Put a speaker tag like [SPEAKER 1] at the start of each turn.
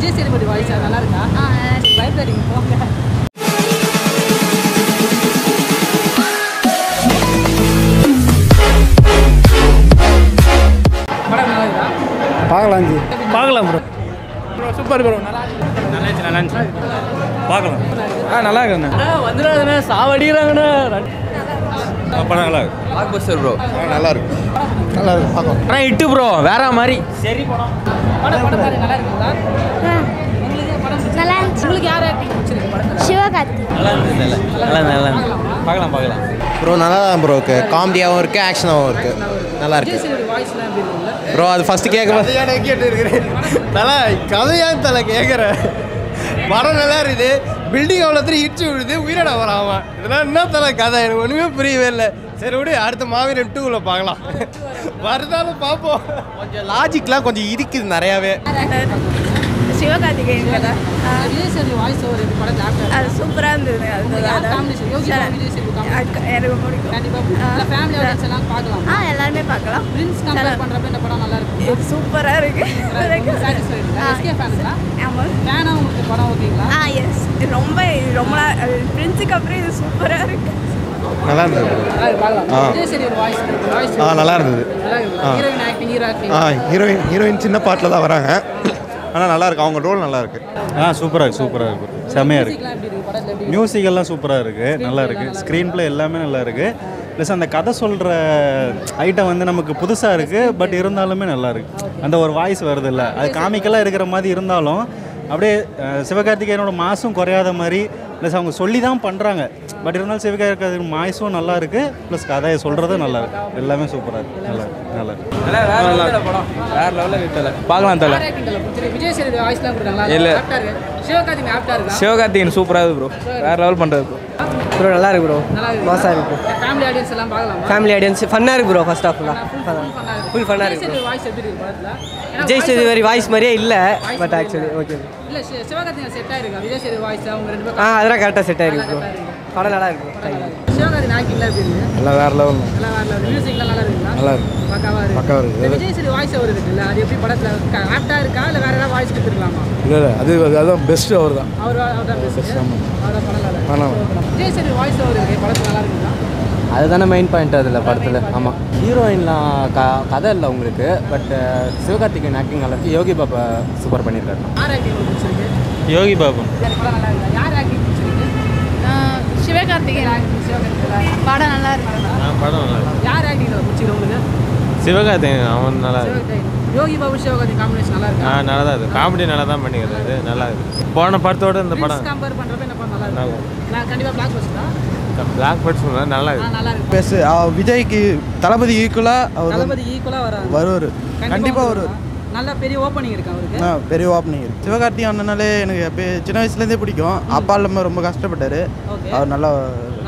[SPEAKER 1] Vijay Sethupathi voice நல்லா இருக்கா பயப்படாதீங்க போங்க படம் நல்லா இருக்கா
[SPEAKER 2] பார்க்கலாம் ஜி
[SPEAKER 3] பார்க்கலாம் ப்ரோ
[SPEAKER 2] சூப்பர் ப்ரோ
[SPEAKER 3] நல்லா இருந்துச்சு நல்லா இருந்துச்சு பார்க்கலாம்
[SPEAKER 2] ஆ நல்லா இருக்குண்ணே
[SPEAKER 3] வந்துடாதுண்ணே சாவடிக்கிறாங்கண்ணே
[SPEAKER 4] படம் நல்லா இருக்கு
[SPEAKER 5] பிளாக் பஸ்டர் ப்ரோ
[SPEAKER 2] நல்லா இருக்கு நல்லா இருக்கு பார்க்கலாம்
[SPEAKER 5] ஆனால் இட்டு ப்ரோ வேற மாதிரி
[SPEAKER 3] சரி படம்
[SPEAKER 1] படம் படம் பாரு, நல்லா இருக்குங்களா உங்களுக்கு படம் பிடிச்சிருக்கா?
[SPEAKER 6] நல்லா இருந்துச்சு
[SPEAKER 1] உங்களுக்கு யார் ஆக்டிங் பிடிச்சிருக்கு படத்துல
[SPEAKER 6] சிவகார்த்தி
[SPEAKER 5] நல்லா இருந்தது நல்லா நல்லா நல்லா பார்க்கலாம் பார்க்கலாம்
[SPEAKER 2] ப்ரோ நல்லா தான் ப்ரோ இருக்கு காமெடியாகவும் இருக்கு ஆக்ஷனாகவும் இருக்கு நல்லா இருக்கு
[SPEAKER 1] விஜய் சேதுபதி வாய்ஸ்லாம் எப்படி இருக்குல்ல
[SPEAKER 2] ப்ரோ அது ஃபர்ஸ்ட் கேட்க கேட்டு இருக்கிறேன் நல்லா கதையான் தலை கேட்குற படம் நல்லா இருக்குது பில்டிங் அவ்வளோ இடிச்சு விழுது உயிரோட வரான் அவன் இதெல்லாம் என்ன தலை கதை எனக்கு ஒன்றுமே புரியவே இல்லை சரி விடு அடுத்த மாவீரன் டூவில் பார்க்கலாம் வருதாலும் பார்ப்போம் கொஞ்சம் லாஜிக்லாம் கொஞ்சம் இருக்குது நிறையாவே
[SPEAKER 6] சிவகார்த்திகேயன் கதை
[SPEAKER 1] விஜய் சேதுபதி வாய்ஸ் ஓவர் எப்படி படத்துல ஆக்டர்
[SPEAKER 6] அது சூப்பராக இருந்தது அது
[SPEAKER 1] யார் காம்பினேஷன் யோகி பாபு, விஜய் சேதுபதி காம்பினேஷன்
[SPEAKER 6] எனக்கு பிடிக்கும்
[SPEAKER 1] கண்டிப்பா இல்ல ஃபேமிலி ஆடியன்ஸ் எல்லாம் பார்க்கலாம்
[SPEAKER 6] ஆ எல்லாருமே பார்க்கலாம்
[SPEAKER 1] பிரின்ஸ் கம்பேர் பண்றப்ப இந்த படம் நல்லா இருக்கும்
[SPEAKER 6] இது சூப்பராக இருக்கு
[SPEAKER 1] சாட்டிஸ்ஃபைடு எஸ்கே ஃபேன்ஸா
[SPEAKER 6] ஆமாம்
[SPEAKER 1] ஃபேனா உங்களுக்கு படம் ஓகேங்களா
[SPEAKER 6] ஆ எஸ் ரொம்ப ரொம்ப பிரின்ஸுக்கு அப்புறம் இது சூப்பராக இருக்கு
[SPEAKER 2] நல்லா இருந்தது
[SPEAKER 1] பார்க்கலாம்
[SPEAKER 2] ஆ.
[SPEAKER 1] விஜய் சேதுபதி வாய்ஸ் வாய்ஸ்
[SPEAKER 2] ஆ நல்லா இருந்தது
[SPEAKER 1] நல்லா இருக்குங்களா ஹீரோயின் ஆக்டிங் ஹீரோ ஆக்டிங்
[SPEAKER 2] ஆ ஹீரோயின் ஹீரோயின் சின்ன பாட்டில் தான் வராங்க ஆனால் நல்லா இருக்கு அவங்க ரோல் நல்லா இருக்கு
[SPEAKER 4] ஆ சூப்பராக இருக்கு சூப்பராக இருக்கு செம்மையாக இருக்கு
[SPEAKER 1] மியூசிக்லாம் எப்படி இருக்கு படத்துல எப்படி
[SPEAKER 4] மியூசிக் எல்லாம் சூப்பராக இருக்குது நல்லா இருக்குது ஸ்க்ரீன் ப்ளே எல்லாமே நல்லா இருக்குது ப்ளஸ் அந்த கதை சொல்கிற ஐட்டம் வந்து நமக்கு புதுசாக இருக்குது பட் இருந்தாலுமே நல்லா இருக்குது அந்த ஒரு வாய்ஸ் வருது இல்லை அது காமிக்கலாக இருக்கிற மாதிரி இருந்தாலும் அப்படியே அஹ், சிவகார்த்திகேயனோட மாசும் குறையாத மாதிரி ப்ளஸ் அவங்க சொல்லி தான் பண்ணுறாங்க பட் இருந்தாலும் சிவகார்த்திகேயன் மாய்ஸும் நல்லா இருக்குது ப்ளஸ் கதையை சொல்கிறதும் நல்லா இருக்கு எல்லாமே சூப்பராக இருக்குது நல்லா இருக்கு நல்லா இருக்கு
[SPEAKER 5] வேற லெவலில் படம் வேற லெவலில் விட்டல பார்க்கலாம் தல
[SPEAKER 1] யார் ஆக்டிங் தல பிடிச்சிருக்கு விஜய் சேதுபதி வாய்ஸ்லாம் கொடுத்தாங்களா
[SPEAKER 5] இல்ல.
[SPEAKER 1] ஆப்டா இருக்கு சிவகார்த்திகேயன் ஆப்டா இருக்கா
[SPEAKER 5] சிவகார்த்திகேயன் சூப்பராக இருக்கு ப்ரோ வேற லெவல் பண்ணுறது ப்ரோ
[SPEAKER 7] ப்ரோ நல்லா இருக்கு ப்ரோ
[SPEAKER 1] நல்லா இருக்கு
[SPEAKER 7] மாசா இருக்கு
[SPEAKER 1] ஃபேமிலி ஆடியன்ஸ் எல்லாம் பார்க்கலாமா
[SPEAKER 7] ஃபேமிலி ஆடியன்ஸ் ஃபன்னாக இருக்கு ப்ரோ ஃபர்ஸ்ட் ஆஃப் ஃபுல்லாக
[SPEAKER 1] ஃபுல்
[SPEAKER 7] Full fun ஆ
[SPEAKER 1] விஜய்
[SPEAKER 7] இருக்கு
[SPEAKER 1] சேதுபதி வாய்ஸ் எப்படி இருக்கு படத்துல ஏன்னா
[SPEAKER 7] விஜய்
[SPEAKER 1] voice-
[SPEAKER 7] சேதுபதி வாய்ஸ் மாதிரியே இல்லை
[SPEAKER 1] voice
[SPEAKER 7] பட்
[SPEAKER 1] மாதிரியே
[SPEAKER 7] ஆக்சுவலி
[SPEAKER 1] இல்ல.
[SPEAKER 7] ஓகே
[SPEAKER 1] இல்ல சி- சிவகார்த்திகேயன் செட் ஆயிருக்கா விஜய் சேதுபதி வாய்ஸ் அவங்க ரெண்டு
[SPEAKER 7] ஆ
[SPEAKER 1] பேரும்
[SPEAKER 7] அதெல்லாம் கரெக்டாக செட் ஆயிருக்கு ப்ரோ படம் நல்லா இருக்கு தேங்க்யூ
[SPEAKER 1] சிவகார்த்திகேயன் ஆக்டிங்லாம் எப்படி இருக்கு
[SPEAKER 2] நல்லா வேற லெவல்
[SPEAKER 1] நல்லா வரல மியூசிக்லாம் நல்லா இருக்குங்களா
[SPEAKER 2] நல்லா இருக்கு
[SPEAKER 1] பக்காவா இருக்கு
[SPEAKER 2] பக்காவா இருக்கு.
[SPEAKER 1] இந்த விஜய் சேதுபதி வாய்ஸ் ஓவர் இருக்குல்ல அது எப்படி படத்துல ஆப்டா இருக்கா இல்ல வேற ஏதாவது வாய்ஸ் கொடுத்துருக்கலாமா
[SPEAKER 2] இல்லை இல்லை அது அதுதான் பெஸ்ட் அவர் தான்
[SPEAKER 1] அவர் அவர் தான் பேசுறது அவரோட படம் நல்லா
[SPEAKER 2] படம்.
[SPEAKER 1] இருக்கு விஜய் சேதுபதி வாய்ஸ் ஓவர் இருக்கு படத்துல நல்லா இருக்குங்களா
[SPEAKER 8] அதுதானே மெயின் பாயிண்ட் அதில் படத்தில் ஆமாம் ஹீரோயின்லாம் க கதை இல்லை உங்களுக்கு பட் சிவகார்த்திகேயன் ஆக்டிங் நல்லா இருக்கு யோகி பாபா சூப்பர் பண்ணியிருக்காரு
[SPEAKER 1] யார் ஆக்டிங் பிடிச்சிருக்கு
[SPEAKER 4] யோகி பாபு
[SPEAKER 1] இந்த படம் நல்லா இருக்கா யார் ஆக்டிங் பிடிச்சிருக்கு
[SPEAKER 6] சிவகார்த்திகேயன்
[SPEAKER 1] acting சிவகார்த்திகேயன்
[SPEAKER 6] படம் நல்லா இருக்கு
[SPEAKER 4] படம் நல்லா இருக்கு
[SPEAKER 1] யார் ஆக்டிங் பிடிச்சிருக்கு உங்களுக்கு
[SPEAKER 4] சிவகார்த்திகேயன் அவன் நல்லா
[SPEAKER 1] சிவகார்த்திகேயன் யோகி பாபு சிவகார்த்திகேயன் காம்பினேஷன் நல்லா இருக்கா
[SPEAKER 4] நல்லா தான் இருக்கு காமெடி நல்லா தான் பண்ணிக்கிறது நல்லா இருக்கு போன படத்தோட இந்த படம்
[SPEAKER 1] கம்பேர் பண்றப்ப என்ன படம் நல்லா இருக்கு நான் கண்டிப்பா பிளாக் பஸ்டா
[SPEAKER 4] பிளாக் பர்ட்ஸ் நல்லா இருக்கு
[SPEAKER 1] நல்லா இருக்கு
[SPEAKER 2] பேசு விஜய்க்கு தளபதி ஈக்குவலாக அவர்
[SPEAKER 1] தளபதி ஈக்குவலா வராங்க
[SPEAKER 2] வருவார் கண்டிப்பாக வருவார்
[SPEAKER 1] நல்ல பெரிய ஓப்பனிங் இருக்கு அவருக்கு
[SPEAKER 2] ஆ பெரிய ஓப்பனிங் இருக்கு சிவகார்த்திகேயன் அண்ணனாலே எனக்கு எப்போ சின்ன வயசுலேருந்தே பிடிக்கும் அப்பா இல்லாமல் ரொம்ப கஷ்டப்பட்டார்
[SPEAKER 1] Okay.
[SPEAKER 2] அவர் நல்லா